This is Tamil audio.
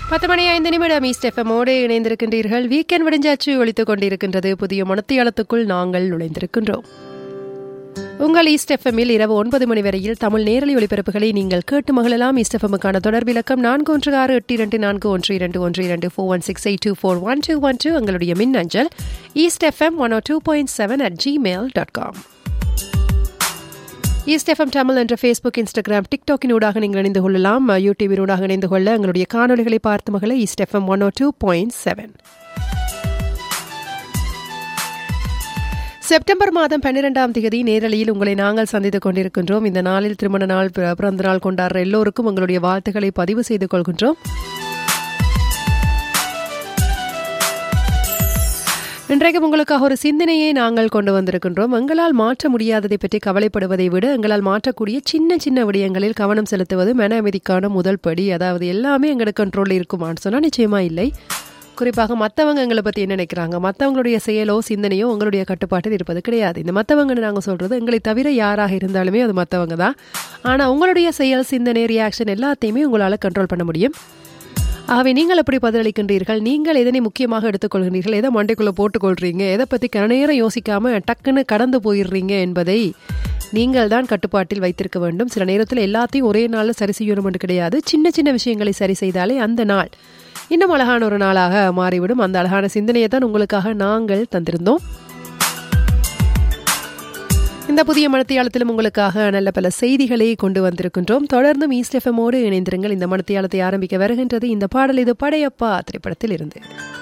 பத்து மணி ஐந்து நிமிடம் ஈஸ்ட் எஃப்எம்மோடு இணைந்திருக்கின்றீர்கள் வீக்கெண்ட் விடிஞ்சாச்சு ஒழித்துக் கொண்டிருக்கின்றது புதிய மனத்தியாலத்துக்குள் நாங்கள் நுழைந்திருக்கின்றோம் உங்கள் ஈஸ்ட் எஃப்எம்மில் இரவு ஒன்பது மணி வரையில் தமிழ் நேரலை ஒளிபரப்புகளை நீங்கள் கேட்டு மகளலாம் ஈஸ்ட் எஃப்எம்முக்கான தொடர்பிலக்கம் நான்கு ஒன்று ஆறு எட்டு இரண்டு நான்கு ஒன்று இரண்டு ஒன்று இரண்டு four one six eight two four one two one two எங்களுடைய மின் அஞ்சல் east FM one O two point seven at Gmail dot com east FM Tamil என்ற ஃபேஸ்புக் இன்ஸ்டாகிராம் டிக்டாக்கின் ஊடாக நீங்கள் இணைந்து கொள்ளலாம் யூடியூபின் ஊடாக இணைந்து கொள்ள எங்களுடைய காணொலிகளை பார்த்து மகள ஈஸ்ட் எஃப்எம் ஒன் ஓ டூ பாயிண்ட் செவன் செப்டம்பர் மாதம் பன்னிரெண்டாம் தேதி நேரலையில் உங்களை நாங்கள் சந்தித்துக் கொண்டிருக்கின்றோம் இந்த நாளில் திருமண நாள் பிற- பிறந்த நாள் கொண்டாடுற எல்லோருக்கும் உங்களுடைய வாழ்த்துக்களை பதிவு செய்து கொள்கின்றோம் இன்றைக்கு உங்களுக்காக ஒரு சிந்தனையை நாங்கள் கொண்டு வந்திருக்கின்றோம் எங்களால் மாற்ற முடியாததை பற்றி கவலைப்படுவதை விட எங்களால் மாற்றக்கூடிய சின்ன சின்ன விடயங்களில் கவனம் செலுத்துவது மன அமைதிக்கான முதல் படி அதாவது எல்லாமே எங்களுக்கு கண்ட்ரோலில் இருக்குமான்னு சொன்னால் நிச்சயமா இல்லை குறிப்பாக மற்றவங்க எங்களை பற்றி என்ன நினைக்கிறாங்க மற்றவங்களுடைய செயலோ சிந்தனையோ உங்களுடைய கட்டுப்பாட்டில் இருப்பது கிடையாது இந்த மற்றவங்கன்னு நாங்கள் சொல்கிறது எங்களை தவிர யாராக இருந்தாலுமே அது மற்றவங்க தான் ஆனால் உங்களுடைய செயல் சிந்தனை ரியாக்ஷன் எல்லாத்தையுமே உங்களால் கண்ட்ரோல் பண்ண முடியும் ஆகவே நீங்கள் எப்படி பதிலளிக்கின்றீர்கள் நீங்கள் எதனை முக்கியமாக எடுத்துக்கொள்கிறீர்கள் எதை மண்டைக்குள்ளே போட்டுக்கொள்றீங்க எதை பற்றி கனநேரம் யோசிக்காம டக்குன்னு கடந்து போயிடுறீங்க என்பதை நீங்கள் தான் கட்டுப்பாட்டில் வைத்திருக்க வேண்டும் சில நேரத்தில் எல்லாத்தையும் ஒரே நாளில் சரி செய்யணும் என்று கிடையாது சின்ன சின்ன விஷயங்களை சரி செய்தாலே அந்த நாள் இன்னும் அழகான ஒரு நாளாக மாறிவிடும் அந்த அழகான சிந்தனையை தான் உங்களுக்காக நாங்கள் தந்திருந்தோம் இந்த புதிய மனத்தியாலத்திலும் உங்களுக்காக நல்ல பல செய்திகளை கொண்டு வந்திருக்கின்றோம் தொடர்ந்தும் ஈஸ்ட் எஃப்எம்மோடு இணைந்திருங்கள் இந்த மனத்தியாலத்தை ஆரம்பிக்க வருகின்றது இந்த பாடல் இது படையப்பா திரைப்படத்தில் இருந்து